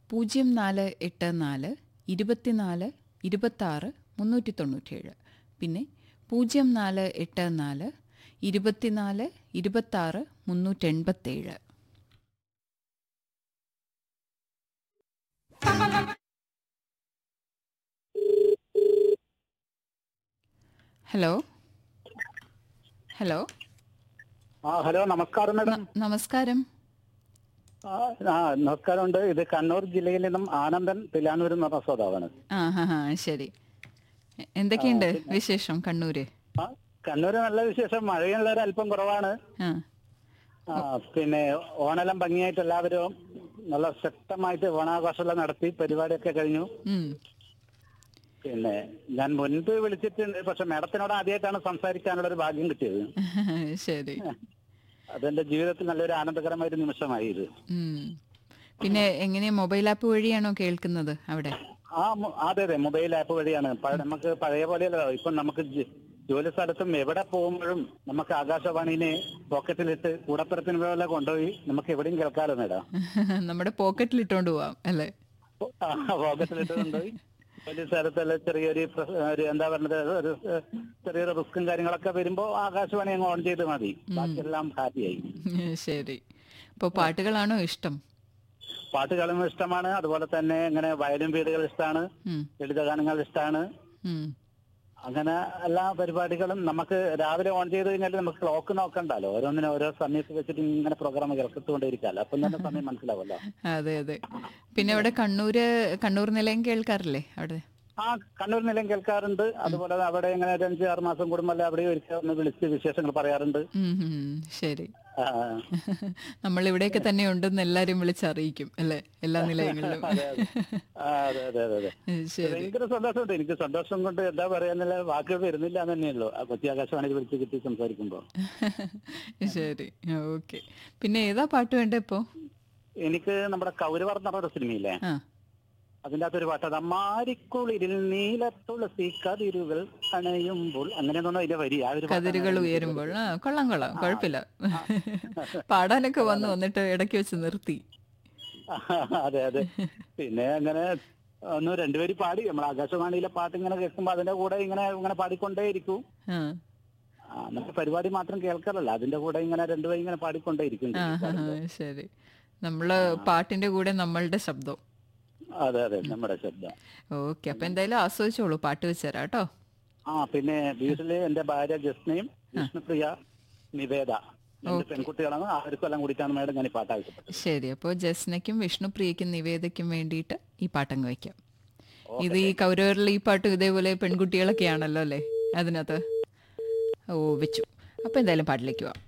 പൂജ്യം നാല് എട്ട് നാല് ഇരുപത്തിനാല് ഇരുപത്താറ് മുന്നൂറ്റി തൊണ്ണൂറ്റേഴ് പിന്നെ പൂജ്യം നാല് എട്ട് നാല് ഇരുപത്തിനാല് ഇരുപത്താറ് മുന്നൂറ്റെൺപത്തേഴ് ഹലോ ഹലോ ആ ഹലോ നമസ്കാരം മാഡം ന- നമസ്കാരം ആ ആ, നമസ്കാരമുണ്ട് ഇത് കണ്ണൂർ ജില്ലയിൽ നിന്നും ആനന്ദൻ തിലാനൂർ എന്ന് പറഞ്ഞ ശ്രോതാവാണ് ആ ഹാ ഹാ ശരി എ- എന്തൊക്കെയുണ്ട് വിശേഷം കണ്ണൂര് ആ കണ്ണൂര് നല്ല വിശേഷം മഴയുള്ള ഒരു അല്പം കുറവാണ് ആ ആ, പിന്നെ ഓണെല്ലാം ഭംഗിയായിട്ട് എല്ലാവരും നല്ല ശക്തമായിട്ട് ഓണാഘോഷമെല്ലാം നടത്തി പരിപാടിയൊക്കെ കഴിഞ്ഞു ഉം. പിന്നെ ഞാൻ മുൻപ് വിളിച്ചിട്ടുണ്ട് പക്ഷെ മാഡത്തിനോട് ആദ്യമായിട്ടാണ് സംസാരിക്കാനുള്ള ഒരു ഭാഗ്യം കിട്ടിയത് ശരി അതെന്റെ ജീവിതത്തിൽ നല്ലൊരു ആനന്ദകരമായ ഒരു നിമിഷമായി ഇത് ഉം. പിന്നെ എങ്ങനെ മൊബൈൽ ആപ്പ് വഴിയാണോ കേൾക്കുന്നത് അവിടെ ആ മൊ- അതെ അതെ മൊബൈൽ ആപ്പ് വഴിയാണ് പഴ- നമുക്ക് പഴയ പോലെയല്ല ഇപ്പൊ നമുക്ക് ജി- ജോലി സ്ഥലത്തും എവിടെ പോകുമ്പോഴും നമുക്ക് ആകാശവാണിനെ പോക്കറ്റിലിട്ട് കൂടപ്പുറത്തിന് പോലെ കൊണ്ടുപോയി നമുക്ക് എവിടെയും കേൾക്കാലോ നേടാം നമ്മുടെ പോക്കറ്റിൽ ഇട്ടോണ്ട് പോവാം അല്ലേ പോക്കറ്റിലിട്ട് കൊണ്ടുപോയി ജോലി സ്ഥലത്തുള്ള ചെറിയൊരു പ്ര- ഒരു എന്താ പറയുന്നത് ഒരു ഏഹ്, ചെറിയൊരു റിസ്ക്കും കാര്യങ്ങളൊക്കെ വരുമ്പോ ആകാശവാണി അങ്ങ് ഓൺ ചെയ്ത് മതി ബാക്കിയെല്ലാം ഹാപ്പിയായി ശരി അപ്പോൾ പാട്ടുകളാണോ ഇഷ്ടം പാട്ടുകളും ഇഷ്ടമാണ് അതുപോലെ തന്നെ ഇങ്ങനെ വയലും വീടുകൾ ഇഷ്ടമാണ് ഉം. ലളിതഗാനങ്ങൾ ഇഷ്ടമാണ് ഉം. അങ്ങനെ എല്ലാ പരിപാടികളും നമുക്ക് രാവിലെ ഓൺ ചെയ്ത് കഴിഞ്ഞാൽ നമുക്ക് ക്ലോക്ക് നോക്കണ്ടല്ലോ ഓരോന്നിനും ഓരോ സമയത്ത് വെച്ചിട്ട് ഇങ്ങനെ പ്രോഗ്രാം കേൾക്കത്തുകൊണ്ടിരിക്കാമല്ലോ അപ്പം തന്നെ സമയം മനസ്സിലാവല്ലോ അതെ അതെ പിന്നെ അവിടെ കണ്ണൂര് കണ്ണൂർ നിലയം കേൾക്കാറില്ലേ അവിടെ ആ കണ്ണൂർ നിലയം കേൾക്കാറുണ്ട് അതുപോലെ അവിടെ ഇങ്ങനെ ഒരു അഞ്ച് ആറ് മാസം കൂടുമ്പോൾ അവിടെ ഒരിക്കൽ ഒന്ന് വിളിച്ച് വിശേഷങ്ങൾ പറയാറുണ്ട് ഉം, ഉം. ശരി ആ, നമ്മൾ ഇവിടെയൊക്കെ തന്നെ ഉണ്ടെന്ന് എല്ലാരും വിളിച്ചറിയിക്കും അല്ലേ എല്ലാ നിലയങ്ങളിലും അതെ അതെ ആ, അതെ അതെ അതെ അതെ ശരി ഭയങ്കര സന്തോഷമുണ്ട് എനിക്ക് സന്തോഷം കൊണ്ട് എന്താ പറയാന്നുള്ള വാക്കുകൾ വരുന്നില്ല എന്ന് തന്നെയുള്ളൂ ആ കൊച്ചി ആകാശവാണി വിളിച്ച് കിട്ടി സംസാരിക്കുമ്പോൾ ശരി ഓക്കെ പിന്നെ ഏതാ പാട്ട് വേണ്ട ഇപ്പോ എനിക്ക് നമ്മുടെ കൗരവർ എന്ന് പറഞ്ഞ സിനിമയില്ലേ ആ അതിന്റെ അകത്തൊരു പാട്ട് അത് മാരിക്കുളിരിൽ നീലത്തുളസി കതിരുകൾ അണയുമ്പോൾ അങ്ങനെ തോന്നുന്നു അതിന്റെ വരി ആ ഒരു പാട്ടാണ് കതിരുകൾ ഉയരുമ്പോൾ ആ കൊള്ളാം കൊള്ളാം കുഴപ്പമില്ല പാടാനൊക്കെ വന്നു വന്നിട്ട് ഇടയ്ക്ക് വെച്ച് നിർത്തി അതെ അതെ പിന്നെ അങ്ങനെ ഒന്ന് രണ്ടുപേര് പാടി നമ്മൾ ആകാശവാണിയിലെ പാട്ട് ഇങ്ങനെ കേൾക്കുമ്പോ അതിന്റെ കൂടെ ഇങ്ങനെ ഇങ്ങനെ പാടിക്കൊണ്ടേയിരിക്കും ആ ആ, നമുക്ക് പരിപാടി മാത്രം കേൾക്കാറല്ല അതിന്റെ കൂടെ ഇങ്ങനെ രണ്ടുപേരും ഇങ്ങനെ പാടിക്കൊണ്ടേയിരിക്കും ആ, ആ, ആ, ശരി നമ്മള് പാട്ടിന്റെ കൂടെ നമ്മളുടെ ശബ്ദം അതെ അതെ നമ്മുടെ ശബ്ദം ഓക്കെ അപ്പൊ എന്തായാലും ആസ്വദിച്ചോളൂ പാട്ട് വെച്ചുതരാം കേട്ടോ ആ പിന്നെ വീട്ടില് എന്റെ ഭാര്യ ജസ്നയും വിഷ്ണുപ്രിയ നിവേദ രണ്ട് പെൺകുട്ടികളാണ് അവർക്കും എല്ലാം കൂടിയിട്ടാണ് മേഡം ഞാൻ ഈ പാട്ട് ആവശ്യപ്പെട്ടത് ശരി അപ്പോൾ ജസ്നയ്ക്കും വിഷ്ണുപ്രിയയ്ക്കും നിവേദയ്ക്കും വേണ്ടിയിട്ട് ഈ പാട്ടങ്ങ് വയ്ക്കാം ഇത് ഈ കൗരവരിൽ ഈ പാട്ട് ഇതേപോലെ പെൺകുട്ടികളൊക്കെ ആണല്ലോ അല്ലേ അതിനകത്ത് ഓ വെച്ചു അപ്പോൾ എന്തായാലും പാട്ടിലേക്ക് പോവാം